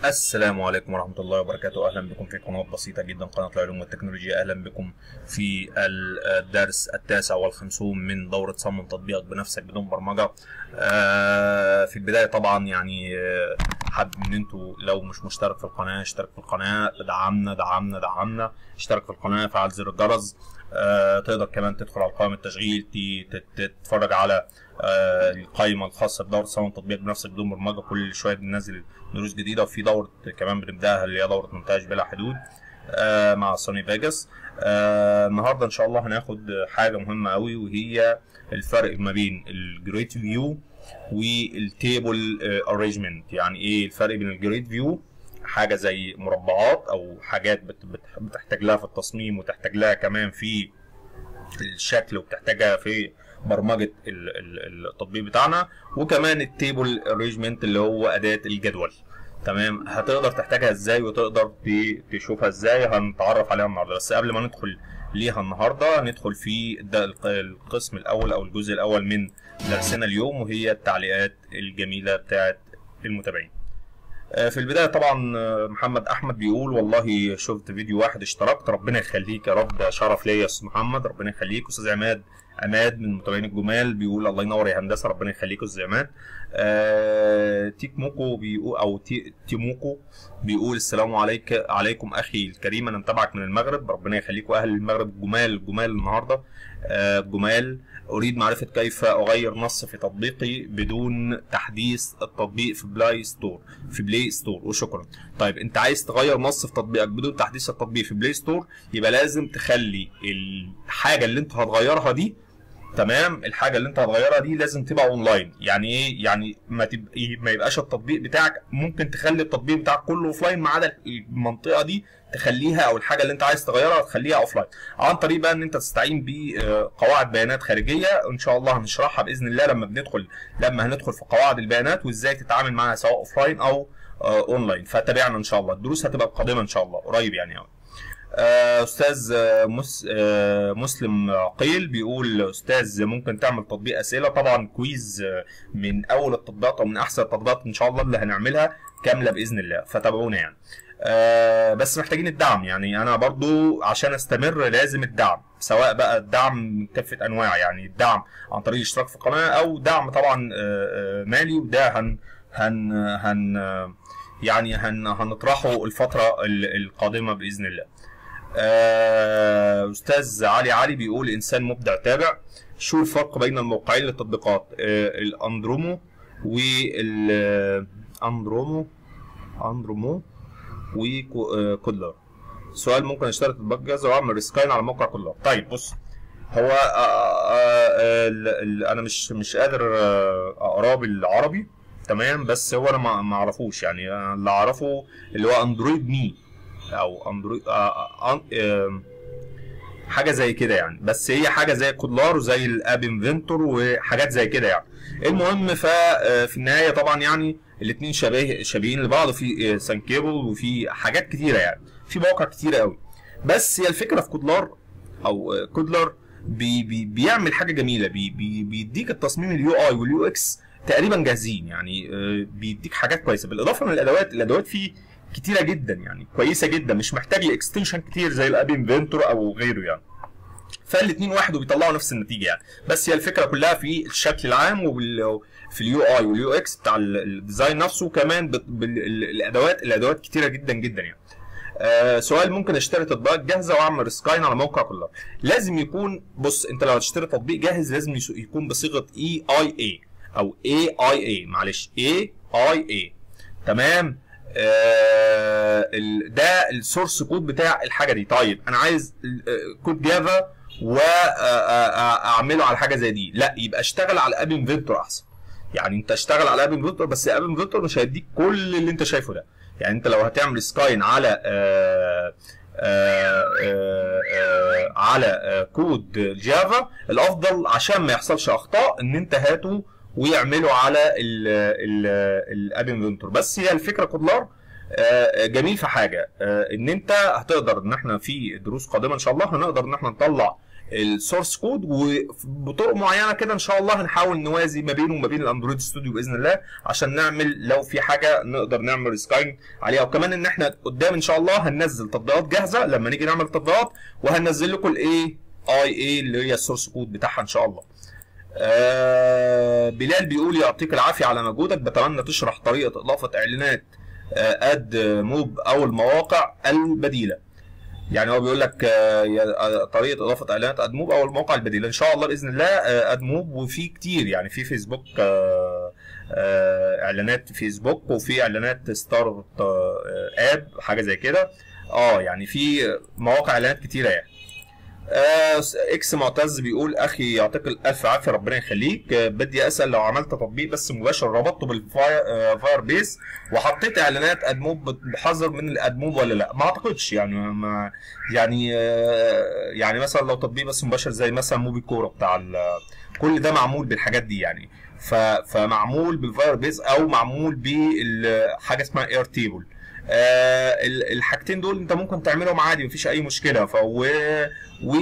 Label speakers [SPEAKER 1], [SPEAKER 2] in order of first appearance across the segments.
[SPEAKER 1] السلام عليكم ورحمة الله وبركاته أهلا بكم في قناة بسيطة جدا قناة العلوم والتكنولوجيا أهلا بكم في الدرس التاسع والخمسون من دورة صمم تطبيقك بنفسك بدون برمجة آه، في البداية طبعا يعني آه، حابب ان انتوا لو مش مشترك في القناة اشترك في القناة دعمنا دعمنا دعمنا اشترك في القناة فعل زر الجرس آه، تقدر كمان تدخل على قائمة التشغيل ت- ت- تتفرج على آه، القائمة الخاصة بدورة صمم تطبيق بنفسك بدون برمجة كل شوية بننزل دروس جديدة وفي دورة كمان بنبدأها اللي هي دورة مونتاج بلا حدود آه، مع سوني فيجاس آه، النهارده ان شاء الله هناخد حاجة مهمة قوي وهي الفرق ما بين الجريد فيو والتيبل ارينجمنت يعني ايه الفرق بين الجريد فيو حاجة زي مربعات او حاجات بت- بت- بتحتاج لها في التصميم وتحتاج لها كمان في الشكل وبتحتاجها في برمجه ال- ال- التطبيق بتاعنا وكمان التيبل ارينجمنت اللي هو اداه الجدول تمام هتقدر تحتاجها ازاي وتقدر ت- تشوفها ازاي هنتعرف عليها النهارده بس قبل ما ندخل ليها النهارده ندخل في ده الق- القسم الاول او الجزء الاول من درسنا اليوم وهي التعليقات الجميله بتاعت المتابعين آه، في البدايه طبعا آه، محمد احمد بيقول والله شفت فيديو واحد اشتركت ربنا يخليك يا رب ده شرف ليا يا استاذ محمد ربنا يخليك استاذ عماد عماد من المتابعين الجمال بيقول الله ينور يا هندسه ربنا يخليك يا استاذ عماد آه تيك موكو بيقول او تي تيموكو بيقول السلام عليك عليكم اخي الكريم انا متابعك من المغرب ربنا يخليك واهل المغرب الجمال الجمال النهارده آه جمال اريد معرفه كيف اغير نص في تطبيقي بدون تحديث التطبيق في بلاي ستور في بلاي ستور وشكرا طيب انت عايز تغير نص في تطبيقك بدون تحديث التطبيق في بلاي ستور يبقى لازم تخلي الحاجه اللي انت هتغيرها دي تمام الحاجه اللي انت هتغيرها دي لازم تبقى اونلاين يعني ايه يعني ما تبقى ما يبقاش التطبيق بتاعك ممكن تخلي التطبيق بتاعك كله اوفلاين ما عدا المنطقه دي تخليها او الحاجه اللي انت عايز تغيرها تخليها اوفلاين عن طريق بقى ان انت تستعين بقواعد بيانات خارجيه ان شاء الله هنشرحها باذن الله لما بندخل لما هندخل في قواعد البيانات وازاي تتعامل معاها سواء اوفلاين او آه، اونلاين فتابعنا ان شاء الله الدروس هتبقى قادمه ان شاء الله قريب يعني قوي آه، استاذ آه، مس آه، مسلم عقيل بيقول استاذ ممكن تعمل تطبيق اسئله طبعا كويز آه، من اول التطبيقات او من احسن التطبيقات ان شاء الله اللي هنعملها كامله باذن الله فتابعونا يعني آه، بس محتاجين الدعم يعني انا برضو عشان استمر لازم الدعم سواء بقى الدعم من كافه انواع يعني الدعم عن طريق الاشتراك في القناه او دعم طبعا آه، آه، مالي وده هن هن هن آه، يعني هن هنطرحه الفتره ال- القادمه باذن الله آه، استاذ علي علي بيقول انسان مبدع تابع شو الفرق بين الموقعين للتطبيقات آه، الاندرومو والاندرومو اندرومو وكودلر سؤال ممكن اشتري تطبيق جاهز واعمل ريسكاين على موقع كودلر طيب بص هو آه، آه، آه، ال- ال- انا مش مش قادر آه، اقراه بالعربي تمام بس هو انا ما ما اعرفوش يعني أنا اللي اعرفه اللي هو اندرويد مي او اندرويد آه، آه، آه، حاجه زي كده يعني بس هي حاجه زي كودلار وزي الاب انفنتور وحاجات زي كده يعني المهم ففي النهايه طبعا يعني الاثنين شبيه شبيهين لبعض في سانكيبل وفي حاجات كتيره يعني في مواقع كتيره قوي بس هي الفكره في كودلار او آه، كودلر بي بي بيعمل حاجه جميله بي بي بيديك التصميم اليو اي واليو اكس تقريبا جاهزين يعني آه، بيديك حاجات كويسه بالاضافه من الادوات الادوات فيه كتيره جدا يعني كويسه جدا مش محتاج لاكستنشن كتير زي الاب انفنتور او غيره يعني فالاثنين واحد وبيطلعوا نفس النتيجه يعني بس هي الفكره كلها في الشكل العام وفي اليو اي واليو اكس بتاع ال- الديزاين نفسه وكمان بت- بال- ال- الادوات الادوات كتيره جدا جدا يعني آه سؤال ممكن اشتري تطبيقات جاهزه واعمل سكاين على موقع كلها لازم يكون بص انت لو هتشتري تطبيق جاهز لازم يس- يكون بصيغه اي اي اي او اي اي اي معلش اي اي اي تمام آه ال- ده السورس كود بتاع الحاجه دي طيب انا عايز ال- آه، كود جافا واعمله على حاجه زي دي لا يبقى اشتغل على اب انفنتور احسن يعني انت اشتغل على اب انفنتور بس اب انفنتور مش هيديك كل اللي انت شايفه ده يعني انت لو هتعمل سكاين على آه آه آه آه على آه كود جافا الافضل عشان ما يحصلش اخطاء ان انت هاته ويعمله على الاب انفنتور بس هي الفكره كودلار آه، جميل في حاجه آه، ان انت هتقدر ان احنا في دروس قادمه ان شاء الله هنقدر ان احنا نطلع السورس كود وبطرق معينه كده ان شاء الله هنحاول نوازي ما بينه وما بين الاندرويد ستوديو باذن الله عشان نعمل لو في حاجه نقدر نعمل سكاين عليها وكمان ان احنا قدام ان شاء الله هننزل تطبيقات جاهزه لما نيجي نعمل تطبيقات وهننزل لكم الايه اي اي اللي هي السورس كود بتاعها ان شاء الله آه بلال بيقول يعطيك العافيه على مجهودك بتمنى تشرح طريقه اضافه اعلانات آه اد موب او المواقع البديله يعني هو بيقول لك آه طريقه اضافه اعلانات اد موب او المواقع البديله ان شاء الله باذن الله اد موب وفي كتير يعني في فيسبوك اعلانات فيسبوك وفي اعلانات ستارت اب حاجه زي كده اه يعني في مواقع اعلانات كتيره يعني آه اكس معتز بيقول اخي يعطيك الف عافيه ربنا يخليك آه بدي اسال لو عملت تطبيق بس مباشر ربطته بالفاير بيس وحطيت اعلانات ادموب بحذر من الادموب ولا لا ما اعتقدش يعني ما يعني آه يعني مثلا لو تطبيق بس مباشر زي مثلا موبي كوره بتاع كل ده معمول بالحاجات دي يعني فمعمول بالفاير بيس او معمول بحاجه اسمها اير تيبل آه الحاجتين دول انت ممكن تعملهم عادي مفيش اي مشكله ف و و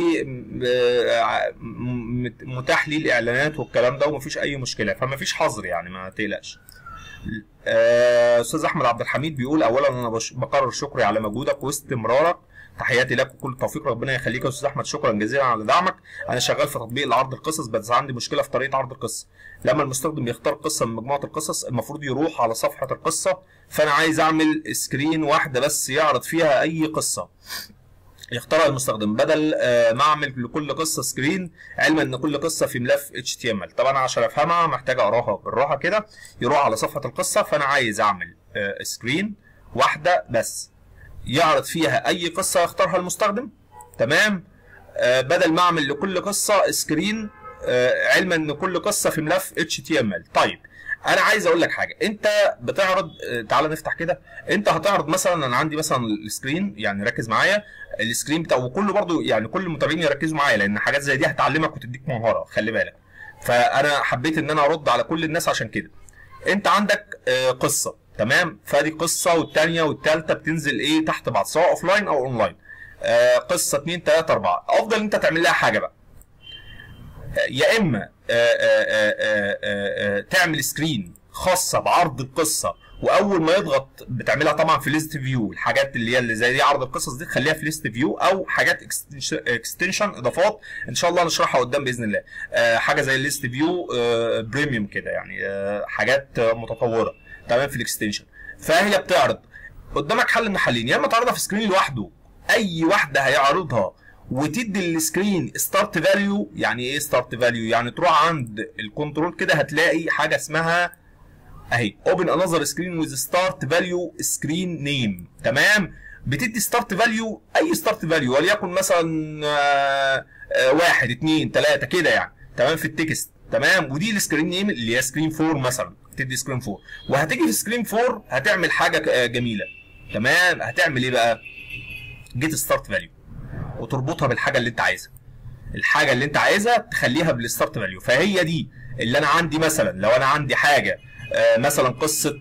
[SPEAKER 1] متاح ليه الاعلانات والكلام ده ومفيش اي مشكله فمفيش حظر يعني ما تقلقش استاذ احمد عبد الحميد بيقول اولا انا بقرر شكري على مجهودك واستمرارك تحياتي لك وكل التوفيق ربنا يخليك يا استاذ احمد شكرا جزيلا على دعمك انا شغال في تطبيق لعرض القصص بس عندي مشكله في طريقه عرض القصه لما المستخدم بيختار قصه من مجموعه القصص المفروض يروح على صفحه القصه فانا عايز اعمل سكرين واحده بس يعرض فيها اي قصه يختارها المستخدم بدل ما اعمل لكل قصه سكرين علما ان كل قصه في ملف HTML طبعا عشان افهمها محتاج اقراها بالراحه كده يروح على صفحه القصه فانا عايز اعمل سكرين واحده بس يعرض فيها اي قصه يختارها المستخدم تمام آه بدل ما اعمل لكل قصه سكرين آه علما ان كل قصه في ملف HTML طيب انا عايز اقول لك حاجه انت بتعرض آه تعالى نفتح كده انت هتعرض مثلا انا عندي مثلا السكرين يعني ركز معايا السكرين بتاع وكله برضو يعني كل المتابعين يركزوا معايا لان حاجات زي دي هتعلمك وتديك مهاره خلي بالك فانا حبيت ان انا ارد على كل الناس عشان كده انت عندك قصه تمام فادي قصه والثانيه والثالثه بتنزل ايه تحت بعض سواء اوف لاين او اون لاين آه قصه 2 3 4 افضل انت تعمل لها حاجه بقى آه يا اما آه تعمل سكرين خاصه بعرض القصه واول ما يضغط بتعملها طبعا في ليست فيو الحاجات اللي هي اللي زي دي عرض القصص دي تخليها في ليست فيو او حاجات اكستنشن اضافات ان شاء الله نشرحها قدام باذن الله حاجه زي الليست فيو بريميوم كده يعني حاجات متطوره تمام في الاكستنشن فهي بتعرض قدامك حل من حلين يا اما تعرضها في سكرين لوحده اي واحده هيعرضها وتدي السكرين ستارت فاليو يعني ايه ستارت فاليو يعني تروح عند الكنترول كده هتلاقي حاجه اسمها اهي اوبن انذر سكرين ويز ستارت فاليو سكرين نيم تمام بتدي ستارت فاليو اي ستارت فاليو وليكن مثلا آآ آآ واحد اثنين ثلاثه كده يعني تمام في التكست تمام ودي السكرين نيم اللي هي سكرين 4 مثلا تدي سكرين 4 وهتيجي في سكرين 4 هتعمل حاجه جميله تمام هتعمل ايه بقى جيت ستارت فاليو وتربطها بالحاجه اللي انت عايزها الحاجه اللي انت عايزها تخليها بالستارت فاليو فهي دي اللي انا عندي مثلا لو انا عندي حاجه آه مثلا قصه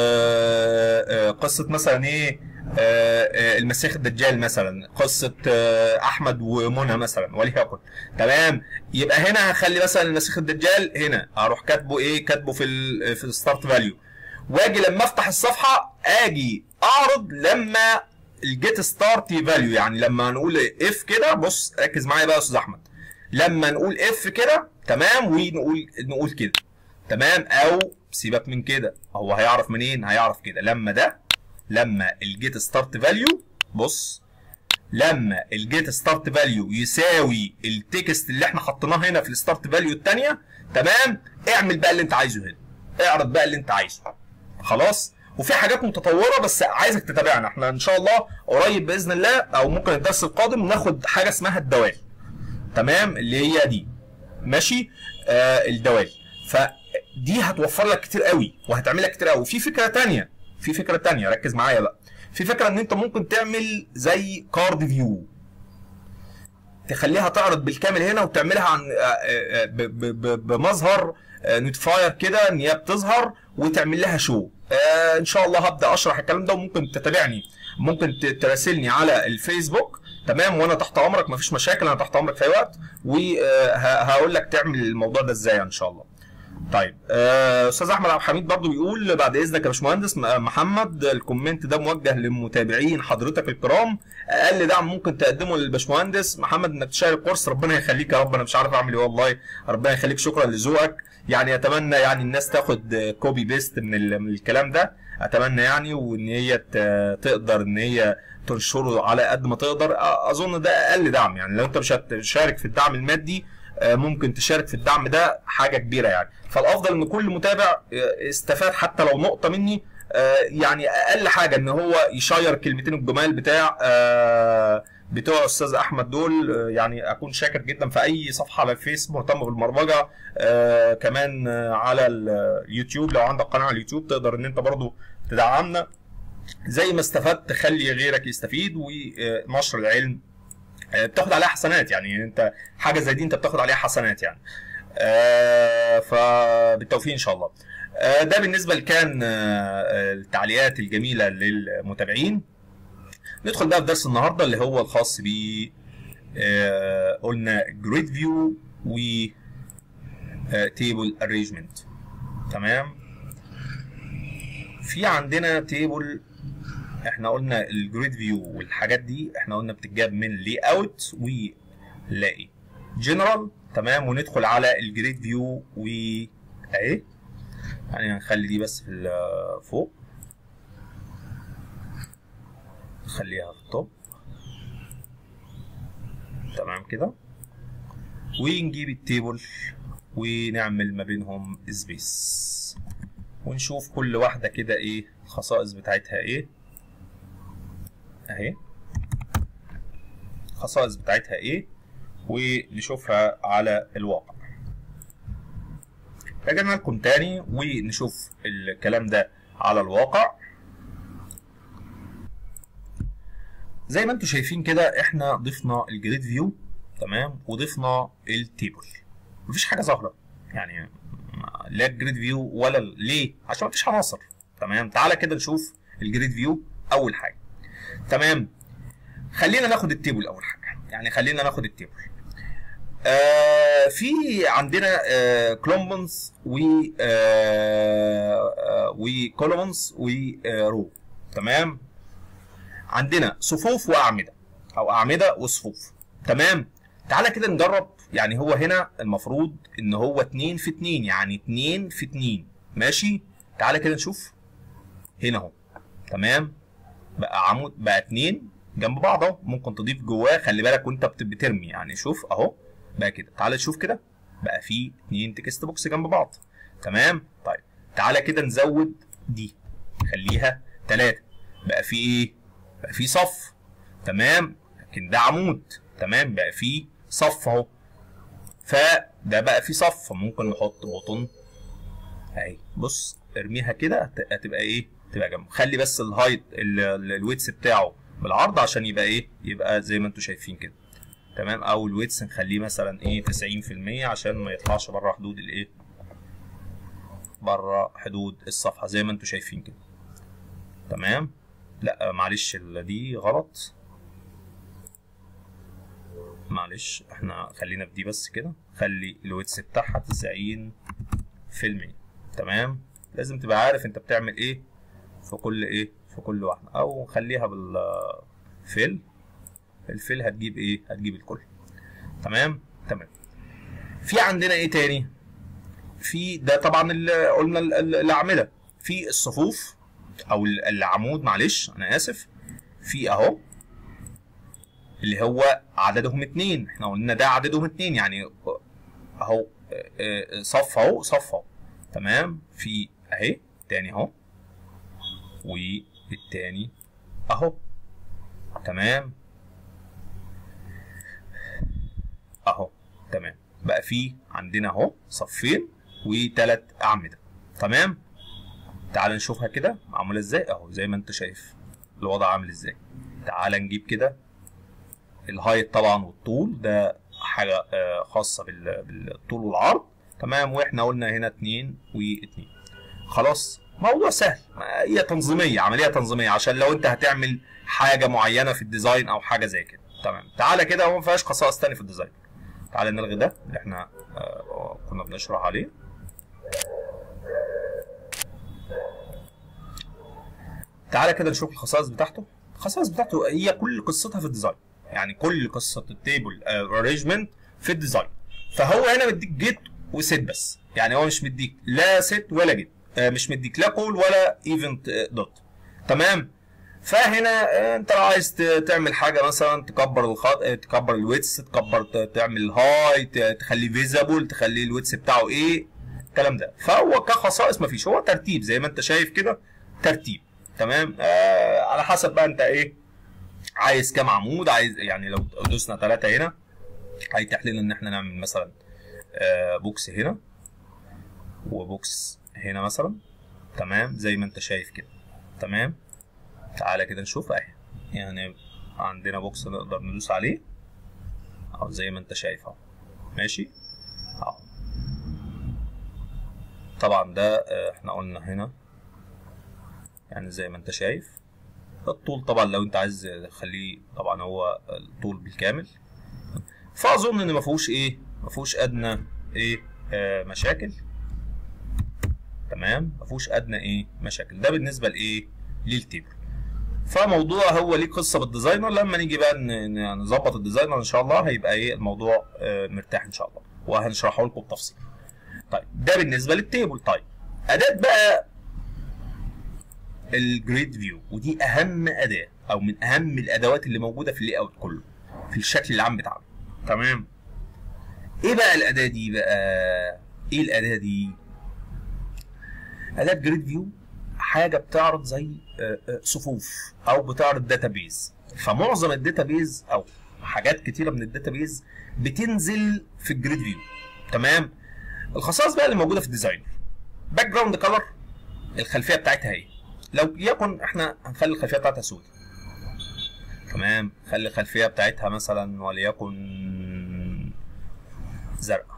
[SPEAKER 1] آه آه قصه مثلا ايه المسيح الدجال مثلا قصه احمد ومنى مثلا وليكن تمام يبقى هنا هخلي مثلا المسيح الدجال هنا اروح كاتبه ايه كاتبه في ال في الستارت فاليو واجي لما افتح الصفحه اجي اعرض لما الجيت ستارت فاليو يعني لما نقول اف كده بص ركز معايا بقى يا استاذ احمد لما نقول اف كده تمام ونقول نقول كده تمام او سيبك من كده هو هيعرف منين هيعرف كده لما ده لما الجيت ستارت فاليو بص لما الجيت ستارت فاليو يساوي التكست اللي احنا حطيناه هنا في الستارت فاليو الثانيه تمام اعمل بقى اللي انت عايزه هنا اعرض بقى اللي انت عايزه خلاص وفي حاجات متطوره بس عايزك تتابعنا احنا ان شاء الله قريب باذن الله او ممكن الدرس القادم ناخد حاجه اسمها الدوال تمام اللي هي دي ماشي آه الدوال فدي هتوفر لك كتير قوي وهتعمل لك كتير قوي وفي فكره ثانيه في فكره تانية ركز معايا بقى في فكره ان انت ممكن تعمل زي كارد فيو تخليها تعرض بالكامل هنا وتعملها عن بمظهر نوتيفاير كده ان هي بتظهر وتعمل لها شو ان شاء الله هبدا اشرح الكلام ده وممكن تتابعني ممكن تراسلني على الفيسبوك تمام وانا تحت امرك مفيش مشاكل انا تحت امرك في اي وقت وهقول لك تعمل الموضوع ده ازاي ان شاء الله طيب آه، استاذ احمد عبد الحميد برضو بيقول بعد اذنك يا باشمهندس م- محمد الكومنت ده موجه للمتابعين حضرتك الكرام اقل دعم ممكن تقدمه للباشمهندس محمد انك تشارك كورس ربنا يخليك يا رب انا مش عارف اعمل ايه والله ربنا يخليك شكرا لذوقك يعني اتمنى يعني الناس تاخد كوبي بيست من, ال- من الكلام ده اتمنى يعني وان هي ت- تقدر ان هي تنشره على قد ما تقدر أ- اظن ده اقل دعم يعني لو انت مش هتشارك في الدعم المادي آه، ممكن تشارك في الدعم ده حاجه كبيره يعني فالافضل ان كل متابع آه، استفاد حتى لو نقطه مني آه، يعني اقل حاجه ان هو يشير كلمتين الجمال بتاع آه، بتوع استاذ احمد دول آه، يعني اكون شاكر جدا في اي صفحه على الفيس مهتمه بالبرمجه آه، كمان آه، على اليوتيوب لو عندك قناه على اليوتيوب تقدر ان انت برضو تدعمنا زي ما استفدت خلي غيرك يستفيد ونشر العلم آه، بتاخد عليها حسنات يعني انت حاجه زي دي انت بتاخد عليها حسنات يعني آه، فبالتوفيق ان شاء الله آه، ده بالنسبه لكان آه، التعليقات الجميله للمتابعين ندخل بقى في درس النهارده اللي هو الخاص ب آه، قلنا جريد فيو و تيبل ارينجمنت تمام في عندنا تيبل احنا قلنا الجريد فيو والحاجات دي احنا قلنا بتتجاب من لي اوت ولاقي جنرال تمام وندخل على الجريد فيو و اهي يعني هنخلي دي بس في ال- فوق نخليها في التوب تمام كده ونجيب التيبل ونعمل ما بينهم سبيس ونشوف كل واحدة كده ايه الخصائص بتاعتها ايه اهي الخصائص بتاعتها ايه ونشوفها على الواقع رجعنا لكم تاني ونشوف الكلام ده على الواقع زي ما انتم شايفين كده احنا ضفنا الجريد فيو تمام وضفنا التيبل مفيش حاجه ظاهره يعني ما- لا الجريد فيو ولا ال- ليه عشان مفيش عناصر تمام تعالى كده نشوف الجريد فيو اول حاجه تمام خلينا ناخد التيبل اول حاجه يعني خلينا ناخد التيبل آه في عندنا آه كلومبنز و آه آه وكولومنز ورو تمام عندنا صفوف واعمده او اعمده وصفوف تمام تعالى كده نجرب يعني هو هنا المفروض ان هو 2 في 2 يعني 2 في 2 ماشي تعالى كده نشوف هنا اهو تمام بقى عمود بقى اتنين جنب بعض اهو ممكن تضيف جواه خلي بالك وانت بت- بترمي يعني شوف اهو بقى كده تعالى تشوف كده بقى في اتنين تكست بوكس جنب بعض تمام طيب تعالى كده نزود دي خليها تلاتة بقى في ايه بقى في صف تمام لكن ده عمود تمام بقى في صف اهو فده بقى في صف ممكن نحط بوتون اهي بص ارميها كده هت- هتبقى ايه تبقى جنب خلي بس الهايت ال- ال- الويتس بتاعه بالعرض عشان يبقى ايه يبقى زي ما انتم شايفين كده تمام او الويتس نخليه مثلا ايه 90% عشان ما يطلعش بره حدود الايه بره حدود الصفحه زي ما انتم شايفين كده تمام لا معلش ال- دي غلط معلش احنا خلينا في دي بس كده خلي الويتس بتاعها 90 في المية تمام لازم تبقى عارف انت بتعمل ايه في كل ايه في كل واحده او خليها بالفيل الفيل هتجيب ايه هتجيب الكل تمام تمام في عندنا ايه تاني في ده طبعا ال- قلنا ال- ال- الاعمده في الصفوف او ال- العمود معلش انا اسف في اهو اللي هو عددهم اتنين احنا قلنا ده عددهم اتنين يعني اهو اه، اه، صف اهو صف اهو تمام في اهي تاني اهو والتاني اهو تمام اهو تمام بقى في عندنا اهو صفين وثلاث اعمده تمام تعال نشوفها كده معموله ازاي اهو زي ما انت شايف الوضع عامل ازاي تعال نجيب كده الهايت طبعا والطول ده حاجه آه، خاصه بال- بالطول والعرض تمام واحنا قلنا هنا اتنين واتنين خلاص موضوع سهل ما هي تنظيميه عمليه تنظيميه عشان لو انت هتعمل حاجه معينه في الديزاين او حاجه زي كده تمام تعالى كده هو ما فيهاش خصائص تاني في الديزاين تعالى نلغي ده اللي احنا آه كنا بنشرح عليه تعالى كده نشوف الخصائص بتاعته الخصائص بتاعته هي كل قصتها في الديزاين يعني كل قصه التيبل ارينجمنت في الديزاين فهو هنا مديك جيت وسيت بس يعني هو مش مديك لا سيت ولا جيت آه مش مديك لا كول ولا ايفنت دوت تمام فهنا آه انت لو عايز تعمل حاجه مثلا تكبر الخط تكبر الويتس تكبر تعمل هاي تخليه فيزابل تخليه الويتس بتاعه ايه الكلام ده فهو كخصائص مفيش هو ترتيب زي ما انت شايف كده ترتيب تمام آه على حسب بقى انت ايه عايز كام عمود عايز يعني لو دوسنا ثلاثة هنا هيتيح لنا ان احنا نعمل مثلا آه بوكس هنا وبوكس هنا مثلا تمام زي ما انت شايف كده تمام تعالى كده نشوف اهي يعني عندنا بوكس نقدر ندوس عليه اهو زي ما انت شايف اهو ماشي اهو طبعا ده آه احنا قلنا هنا يعني زي ما انت شايف الطول طبعا لو انت عايز تخليه طبعا هو الطول بالكامل فاظن ان ما فيهوش ايه ما فيهوش ادنى ايه آه مشاكل تمام ما فيهوش ادنى ايه مشاكل ده بالنسبه لايه للتيبل فموضوع هو ليه قصه بالديزاينر لما نيجي بقى نظبط الديزاينر ان شاء الله هيبقى ايه الموضوع آه مرتاح ان شاء الله وهنشرحه لكم بتفصيل طيب ده بالنسبه للتيبل طيب اداه بقى الجريد فيو ودي اهم اداه او من اهم الادوات اللي موجوده في اللي اوت كله في الشكل العام بتاعنا تمام ايه بقى الاداه دي بقى ايه الاداه دي اداه جريد فيو حاجه بتعرض زي صفوف او بتعرض داتابيز فمعظم الداتابيز او حاجات كتيره من الداتابيز بتنزل في الجريد فيو تمام الخصائص بقى اللي موجوده في الديزاينر باك جراوند كلر الخلفيه بتاعتها ايه لو يكن احنا هنخلي الخلفيه بتاعتها سوداء تمام خلي الخلفيه بتاعتها مثلا وليكن زرقاء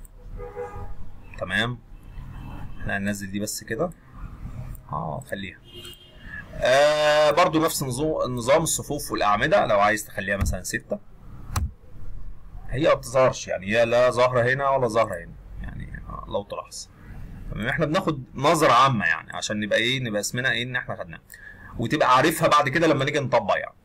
[SPEAKER 1] تمام احنا هننزل دي بس كده اه خليها آه برضو نفس نظام نظام الصفوف والاعمده لو عايز تخليها مثلا ستة هي ما بتظهرش يعني هي لا ظاهره هنا ولا ظاهره هنا يعني لو تلاحظ تمام احنا بناخد نظره عامه يعني عشان نبقى ايه نبقى اسمنا ايه ان احنا خدناها وتبقى عارفها بعد كده لما نيجي نطبق يعني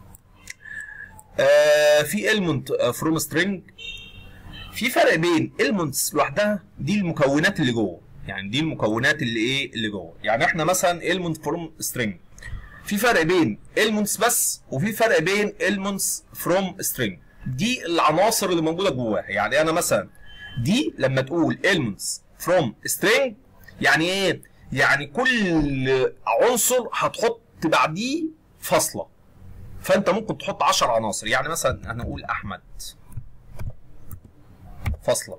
[SPEAKER 1] آه في element فروم سترينج في فرق بين elements لوحدها دي المكونات اللي جوه يعني دي المكونات اللي ايه اللي جوه يعني احنا مثلا element فروم string في فرق بين elements بس وفي فرق بين elements فروم string دي العناصر اللي موجوده جواها يعني انا مثلا دي لما تقول elements from string يعني ايه؟ يعني كل عنصر هتحط بعديه فاصلة فانت ممكن تحط 10 عناصر يعني مثلا هنقول احمد فاصلة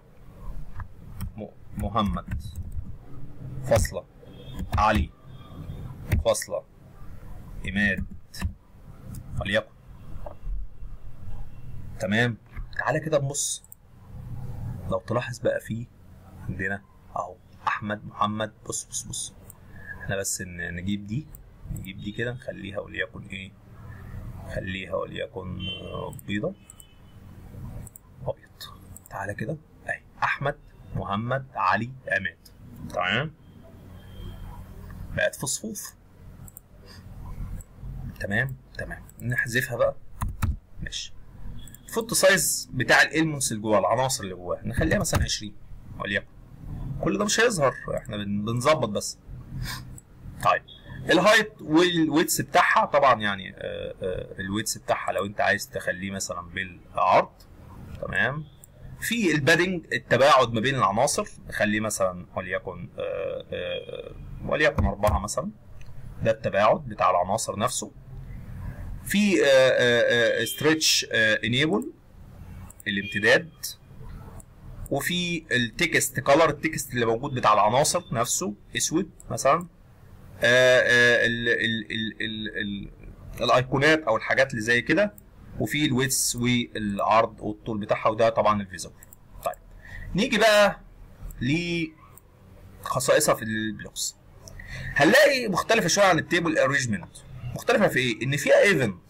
[SPEAKER 1] محمد فاصلة علي فاصلة عماد وليكن تمام تعالى كده نبص لو تلاحظ بقى فيه عندنا اهو احمد محمد بص بص بص احنا بس نجيب دي نجيب دي كده نخليها وليكن ايه خليها وليكن بيضة ابيض تعالى كده اهي احمد محمد علي عماد تمام بقت في صفوف تمام تمام نحذفها بقى ماشي الفوت سايز بتاع الالمنتس اللي جوه العناصر اللي جواها نخليها مثلا 20 وليكن كل ده مش هيظهر احنا بنظبط بس طيب الهايت والويتس بتاعها طبعا يعني الويتس بتاعها لو انت عايز تخليه مثلا بالعرض تمام في البادنج التباعد ما بين العناصر نخليه مثلا وليكن وليكن أربعة مثلا ده التباعد بتاع العناصر نفسه في ستريتش انيبل الامتداد وفي التكست كلر التكست اللي موجود بتاع العناصر نفسه اسود مثلا ال ال ال ال ال الايقونات او الحاجات اللي زي كده وفي الويتس والعرض والطول بتاعها وده طبعا الفيزبل طيب نيجي بقى لخصائصها في البلوكس هنلاقي مختلفه شويه عن التيبل ارينجمنت مختلفه في ايه ان فيها ايفنت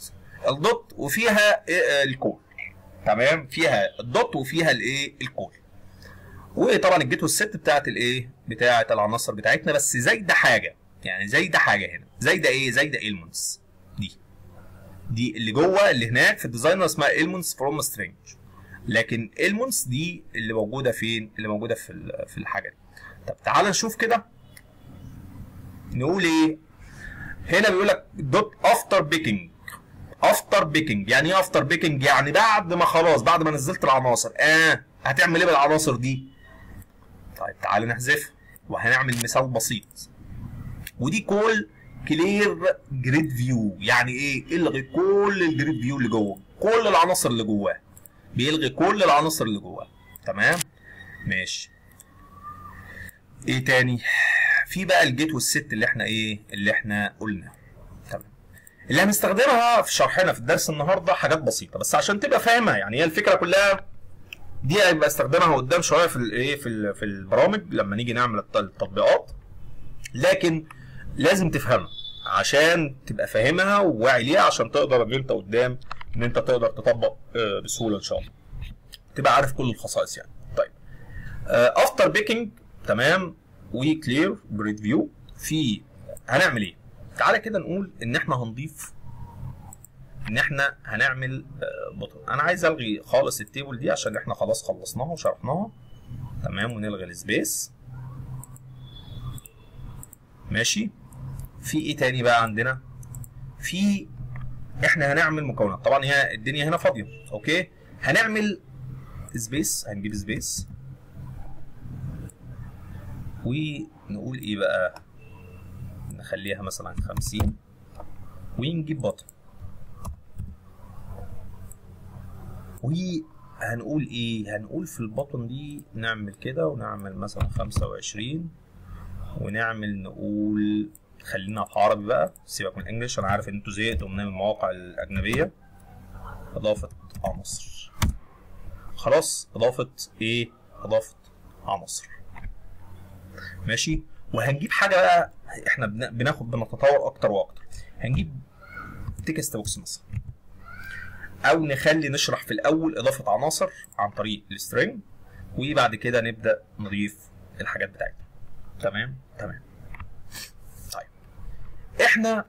[SPEAKER 1] الدوت وفيها إيه الكول تمام فيها الدوت وفيها الايه الكول وطبعا الجيت والست بتاعت الايه بتاعت العناصر بتاعتنا بس زايده حاجه يعني زايده حاجه هنا زايده ايه زايده المونتس دي دي اللي جوه اللي هناك في الديزاينر اسمها المونتس فروم سترينج لكن المونتس دي اللي موجوده فين اللي موجوده في في الحاجه دي طب تعال نشوف كده نقول ايه هنا بيقول لك دوت افتر بيكنج افتر بيكنج يعني ايه افتر بيكنج يعني بعد ما خلاص بعد ما نزلت العناصر اه هتعمل ايه بالعناصر دي طيب تعال نحذفها وهنعمل مثال بسيط ودي كول كلير جريد فيو يعني ايه الغي كل الجريد فيو اللي جوه كل العناصر اللي جواه بيلغي كل العناصر اللي جواه تمام ماشي ايه تاني في بقى الجيت والست اللي احنا ايه اللي احنا قلنا تمام اللي هنستخدمها في شرحنا في الدرس النهارده حاجات بسيطه بس عشان تبقى فاهمها يعني هي الفكره كلها دي هيبقى استخدمها قدام شويه في الايه في في البرامج لما نيجي نعمل التطبيقات لكن لازم تفهمها عشان تبقى فاهمها وواعي ليها عشان تقدر ان انت قدام ان انت تقدر تطبق بسهوله ان شاء الله تبقى عارف كل الخصائص يعني طيب افتر بيكنج تمام وكلير جريد فيو في هنعمل ايه تعالى كده نقول ان احنا هنضيف ان احنا هنعمل بطن انا عايز الغي خالص التيبل دي عشان احنا خلاص خلصناها وشرحناها تمام ونلغي السبيس ماشي في ايه تاني بقى عندنا في احنا هنعمل مكونات طبعا هي الدنيا هنا فاضيه اوكي هنعمل سبيس هنجيب سبيس ونقول ايه بقى نخليها مثلا 50 ونجيب بطن وهنقول ايه هنقول في البطن دي نعمل كده ونعمل مثلا 25 ونعمل نقول خلينا في عربي بقى سيبك من الانجليش انا عارف ان انتوا زهقتوا من المواقع الاجنبيه اضافه عناصر خلاص اضافه ايه اضافه عناصر ماشي وهنجيب حاجه بقى احنا بناخد بنتطور اكتر واكتر هنجيب تكست بوكس مثلا او نخلي نشرح في الاول اضافه عناصر عن طريق السترينج وبعد كده نبدا نضيف الحاجات بتاعتنا تمام تمام طيب احنا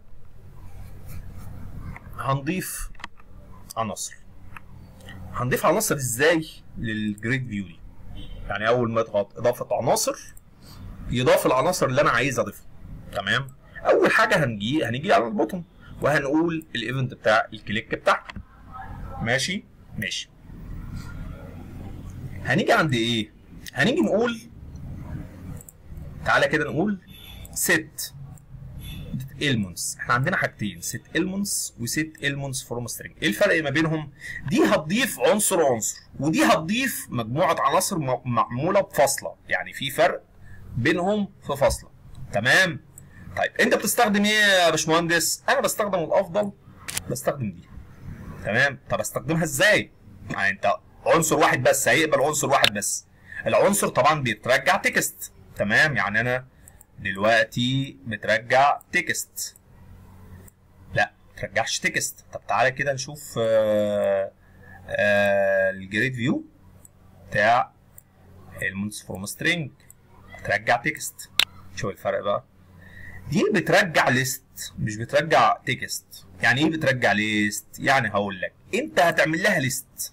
[SPEAKER 1] هنضيف عناصر هنضيف عناصر ازاي للجريد فيو دي يعني اول ما اضغط اضافه عناصر يضاف العناصر اللي انا عايز اضيفها تمام اول حاجه هنجي هنيجي على البوتن وهنقول الايفنت بتاع الكليك بتاعها ماشي ماشي هنيجي عند ايه هنيجي نقول تعالى كده نقول ست المونس احنا عندنا حاجتين ست المونس وست المونس فروم سترينج ايه الفرق ما بينهم دي هتضيف عنصر عنصر ودي هتضيف مجموعه عناصر معموله بفاصله يعني في فرق بينهم في فاصله تمام طيب انت بتستخدم ايه يا باشمهندس انا بستخدم الافضل بستخدم دي تمام طب استخدمها ازاي يعني انت عنصر واحد بس هيقبل عنصر واحد بس العنصر طبعا بيترجع تكست تمام يعني انا دلوقتي بترجع تكست لا ترجعش تكست طب تعالى كده نشوف آه آه الجريد فيو بتاع المونتس فروم سترينج ترجع تكست شوف الفرق بقى دي بترجع ليست مش بترجع تكست يعني ايه بترجع ليست يعني هقول لك انت هتعمل لها ليست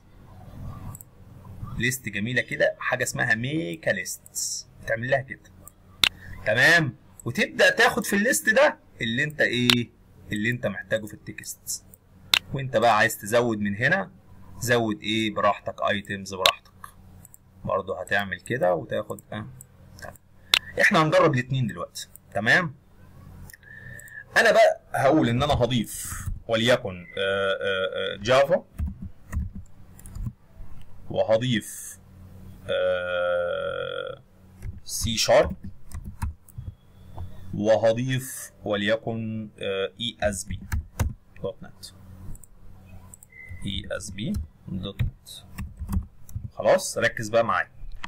[SPEAKER 1] ليست جميله كده حاجه اسمها ميكا ليست تعمل لها كده تمام وتبدا تاخد في الليست ده اللي انت ايه اللي انت محتاجه في التكست وانت بقى عايز تزود من هنا زود ايه براحتك ايتمز براحتك برضه هتعمل كده وتاخد اه احنا هنجرب الاثنين دلوقتي تمام انا بقى هقول ان انا هضيف وليكن جافا وهضيف سي شارب وهضيف وليكن اي اس بي دوت نت اي اس بي دوت نت خلاص ركز بقى معايا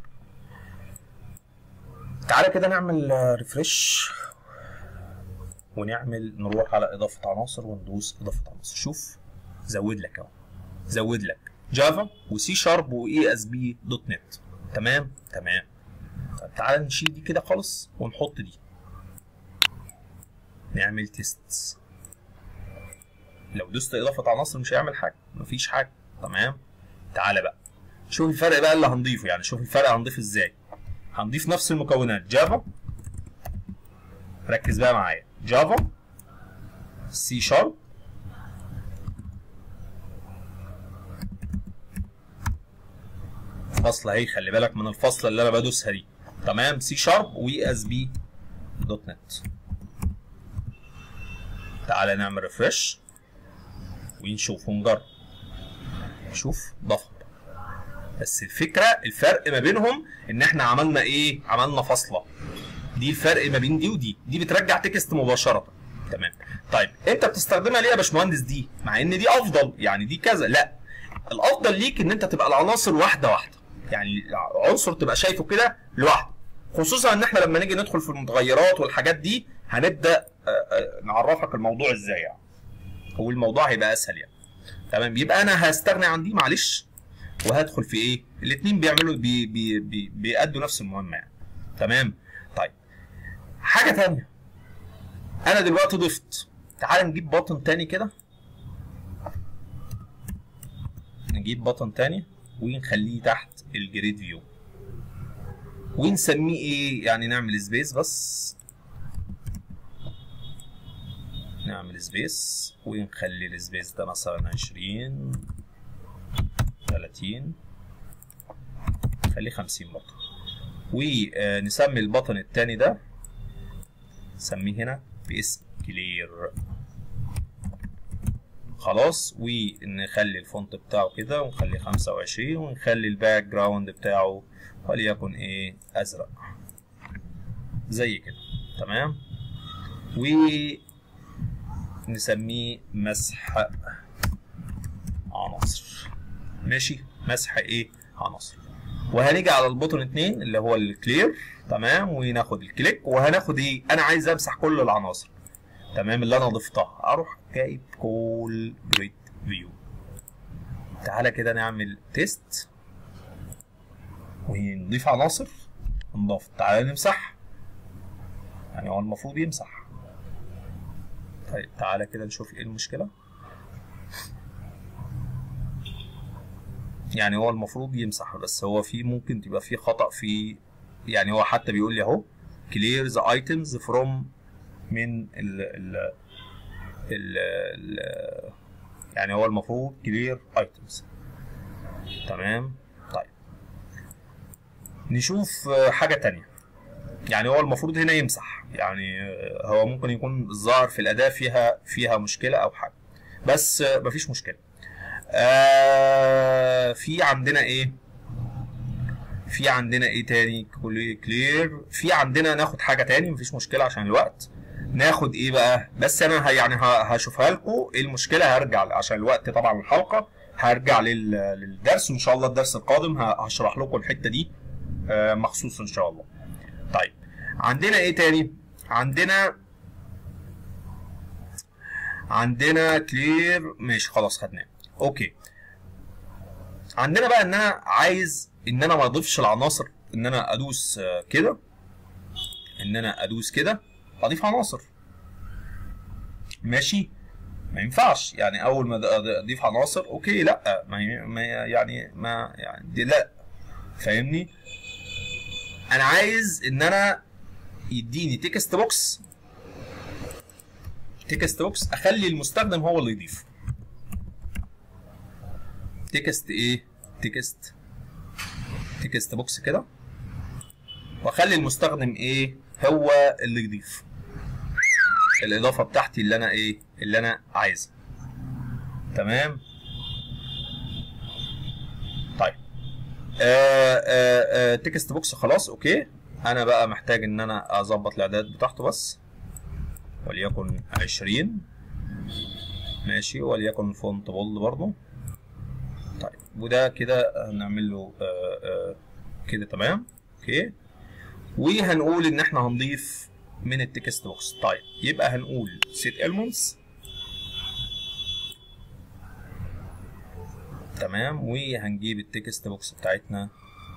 [SPEAKER 1] تعالى كده نعمل ريفرش ونعمل نروح على اضافه عناصر وندوس اضافه عناصر شوف زود لك اهو زود لك جافا وسي شارب واي اس بي دوت نت تمام تمام طب تعال نشيل دي كده خالص ونحط دي نعمل تيست لو دوست اضافه عناصر مش هيعمل حاجه مفيش حاجه تمام تعالى بقى شوف الفرق بقى اللي هنضيفه يعني شوف الفرق هنضيفه ازاي هنضيف نفس المكونات جافا ركز بقى معايا جافا سي شارب فصل اهي خلي بالك من الفصل اللي انا بدوسها دي تمام سي شارب واي اس بي دوت نت تعالى نعمل ريفرش ونشوف ونجرب شوف ضفر بس الفكره الفرق ما بينهم ان احنا عملنا ايه عملنا فاصله دي الفرق ما بين دي ودي دي بترجع تكست مباشره تمام طيب انت بتستخدمها ليه يا باشمهندس دي مع ان دي افضل يعني دي كذا لا الافضل ليك ان انت تبقى العناصر واحده واحده يعني عنصر تبقى شايفه كده لوحده خصوصا ان احنا لما نيجي ندخل في المتغيرات والحاجات دي هنبدا نعرفك الموضوع ازاي يعني والموضوع هيبقى اسهل يعني تمام يبقى انا هستغني عن دي معلش وهدخل في ايه الاثنين بيعملوا بي بي بي بيأدوا نفس المهمه يعني تمام طيب حاجه ثانيه انا دلوقتي ضفت تعال نجيب بطن تاني كده نجيب بطن تاني ونخليه تحت الجريد فيو ونسميه ايه يعني نعمل سبيس بس نعمل سبيس ونخلي السبيس ده مثلا عشرين تلاتين خليه خمسين برضه ونسمي البطن التاني ده نسميه هنا باسم كلير خلاص ونخلي الفونت بتاعه كده ونخليه خمسة وعشرين ونخلي الباك جراوند بتاعه وليكن ايه ازرق زي كده تمام ونسميه مسح عناصر ماشي مسح ايه عناصر وهنيجي على البوتون اتنين اللي هو الكلير تمام وناخد الكليك وهناخد ايه انا عايز امسح كل العناصر تمام اللي انا ضفتها اروح جايب كل جريد فيو تعالى كده نعمل تيست ونضيف عناصر نضاف تعالى نمسح يعني هو المفروض يمسح طيب تعالى كده نشوف ايه المشكلة يعني هو المفروض يمسح بس هو في ممكن تبقى في خطأ في يعني هو حتى بيقول لي اهو clear the items from من ال ال ال, ال يعني هو المفروض clear items تمام طيب نشوف حاجة تانية يعني هو المفروض هنا يمسح يعني هو ممكن يكون الظاهر في الأداة فيها فيها مشكلة أو حاجة بس مفيش مشكلة آه في عندنا ايه في عندنا ايه تاني كلير في عندنا ناخد حاجة تاني مفيش مشكلة عشان الوقت ناخد ايه بقى بس انا يعني هشوفها لكم ايه المشكلة هرجع عشان الوقت طبعا الحلقة هرجع للدرس وان شاء الله الدرس القادم هشرح لكم الحتة دي مخصوص ان شاء الله طيب عندنا ايه تاني عندنا عندنا كلير ماشي خلاص خدناه اوكي عندنا بقى ان انا عايز ان انا ما اضيفش العناصر ان انا ادوس كده ان انا ادوس كده اضيف عناصر ماشي ما ينفعش يعني اول ما اضيف عناصر اوكي لا ما يعني ما يعني دي لا فاهمني انا عايز ان انا يديني تكست بوكس تكست بوكس اخلي المستخدم هو اللي يضيف تكست ايه تكست تكست بوكس كده واخلي المستخدم ايه هو اللي يضيف الاضافه بتاعتي اللي انا ايه اللي انا عايزها تمام طيب آه آه آه تكست بوكس خلاص اوكي انا بقى محتاج ان انا اظبط الاعداد بتاعته بس وليكن 20 ماشي وليكن فونت بولد برضو طيب وده كده هنعمل له آه آه كده تمام اوكي وهنقول ان احنا هنضيف من التكست بوكس طيب يبقى هنقول set elements تمام وهنجيب التكست بوكس بتاعتنا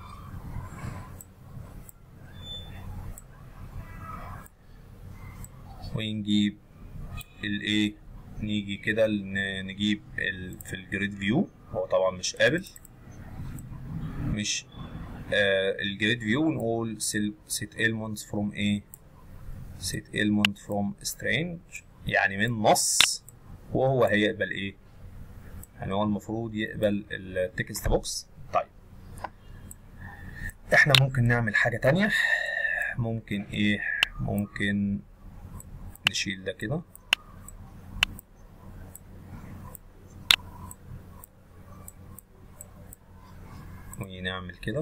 [SPEAKER 1] ونجيب الايه نيجي كده ن- نجيب ال في الجريد فيو هو طبعا مش قابل مش آه الجريد فيو ونقول set elements from ايه set element from string يعني من نص وهو هيقبل ايه يعني هو المفروض يقبل التكست بوكس طيب احنا ممكن نعمل حاجة تانية ممكن ايه ممكن نشيل ده كده ونعمل كده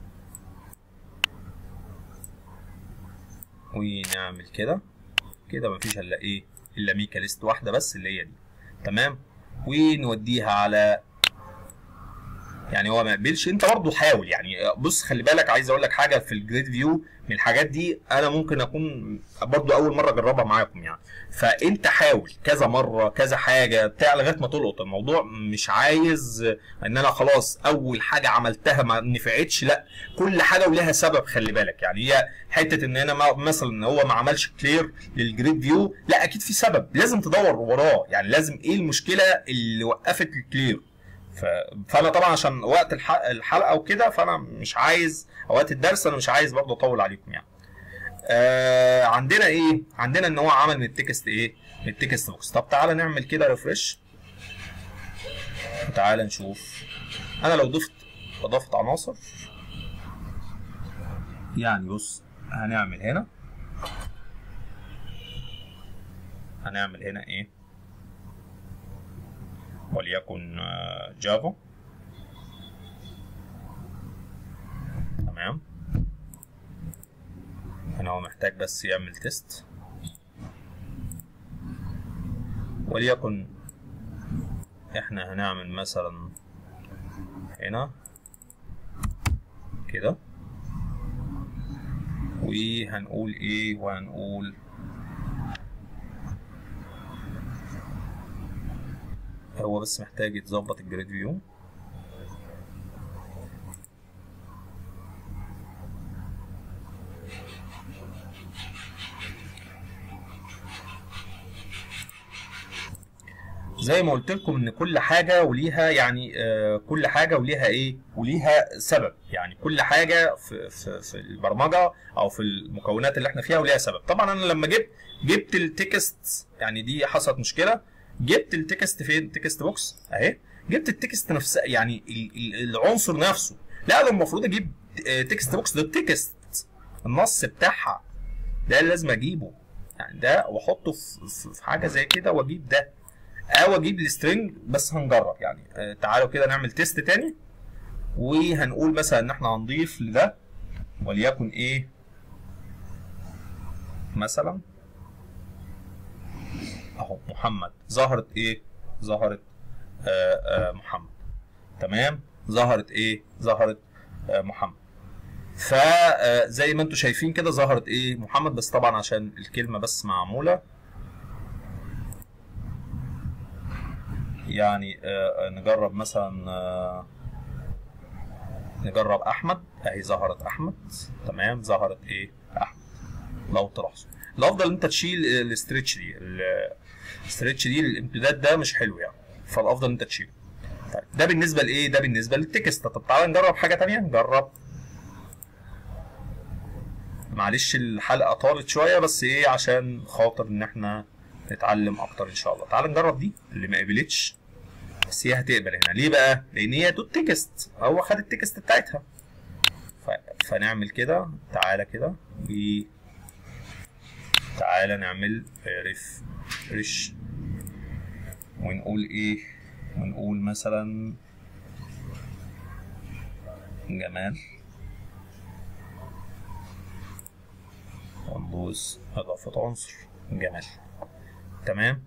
[SPEAKER 1] ونعمل كده كده مفيش الا ايه الا ميكا ليست واحده بس اللي هي دي تمام ونوديها على يعني هو ما قبلش انت برضه حاول يعني بص خلي بالك عايز اقول لك حاجه في الجريد فيو من الحاجات دي انا ممكن اكون برضه اول مره اجربها معاكم يعني فانت حاول كذا مره كذا حاجه بتاع لغايه ما تلقط الموضوع مش عايز ان انا خلاص اول حاجه عملتها ما نفعتش لا كل حاجه ولها سبب خلي بالك يعني هي حته ان انا ما- مثلا ان هو ما عملش كلير للجريد فيو لا اكيد في سبب لازم تدور وراه يعني لازم ايه المشكله اللي وقفت الكلير ف... فانا طبعا عشان وقت الح... الحلقه وكده فانا مش عايز أو وقت الدرس انا مش عايز برضه اطول عليكم يعني آه عندنا ايه عندنا ان هو عمل من التكست ايه من التكست بوكس طب تعالى نعمل كده ريفرش تعالى نشوف انا لو ضفت اضافه عناصر يعني بص هنعمل هنا هنعمل هنا ايه وليكن آه، جافا تمام هنا هو محتاج بس يعمل تيست وليكن احنا هنعمل مثلا هنا كده وهنقول ايه وهنقول هو بس محتاج يتظبط الجريد فيو زي ما قلت لكم ان كل حاجه وليها يعني آه كل حاجه وليها ايه وليها سبب يعني كل حاجه في في في البرمجه او في المكونات اللي احنا فيها وليها سبب طبعا انا لما جبت جبت التكست يعني دي حصلت مشكله جبت التكست فين التكست بوكس اهي جبت التكست نفسه يعني ال- ال- العنصر نفسه لا ده المفروض اجيب آه، تكست بوكس ده التكست النص بتاعها ده اللي لازم اجيبه يعني ده واحطه في, في- في حاجه زي كده واجيب ده او اجيب السترنج بس هنجرب يعني آه، تعالوا كده نعمل تيست تاني وهنقول مثلا ان احنا هنضيف لده وليكن ايه مثلا اهو محمد ظهرت ايه ظهرت آه آه محمد تمام ظهرت ايه ظهرت آه محمد فزي ما انتم شايفين كده ظهرت ايه محمد بس طبعا عشان الكلمه بس معموله يعني آه، نجرب مثلا آه، نجرب احمد اهي ظهرت احمد تمام ظهرت ايه احمد لو تلاحظوا الافضل انت تشيل الاسترتش دي الاسترتش دي الامتداد ده مش حلو يعني فالافضل انت تشيله طيب ده بالنسبه لايه ده بالنسبه للتكست طب تعالى نجرب حاجه تانية نجرب معلش الحلقه طالت شويه بس ايه عشان خاطر ان احنا نتعلم اكتر ان شاء الله تعال نجرب دي اللي ما قبلتش بس هي هتقبل هنا ليه بقى لان هي دوت تكست هو خد التكست بتاعتها ف... فنعمل كده تعالى كده و تعالى نعمل ريف ريش ونقول ايه ونقول مثلا جمال وندوس اضافة عنصر جمال تمام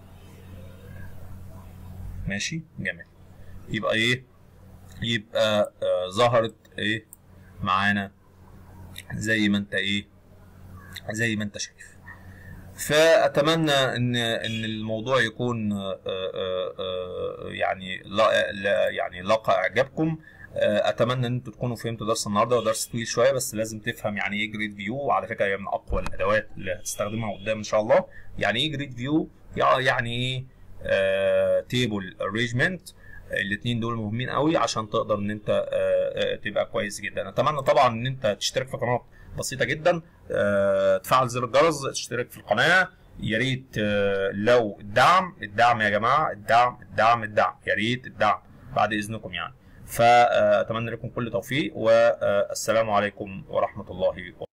[SPEAKER 1] ماشي جميل يبقى ايه يبقى آه ظهرت ايه معانا زي ما انت ايه زي ما انت شايف فاتمنى ان ان الموضوع يكون آه، آه، آه، يعني لا لا- يعني لاقى اعجابكم آه، اتمنى ان انتوا تكونوا فهمتوا درس النهارده ودرس طويل شويه بس لازم تفهم يعني ايه جريد فيو وعلى فكره هي من اقوى الادوات اللي هتستخدمها قدام ان شاء الله يعني ايه جريد فيو يعني ايه تيبل ارينجمنت الاثنين دول مهمين قوي عشان تقدر ان انت آه، آه، تبقى كويس جدا اتمنى طبعا ان انت تشترك في قناه بسيطه جدا آه، تفعل زر الجرس تشترك في القناه يا ريت آه، لو الدعم الدعم يا جماعه الدعم الدعم الدعم يا ريت الدعم بعد اذنكم يعني فاتمنى لكم كل توفيق والسلام عليكم ورحمه الله وبركاته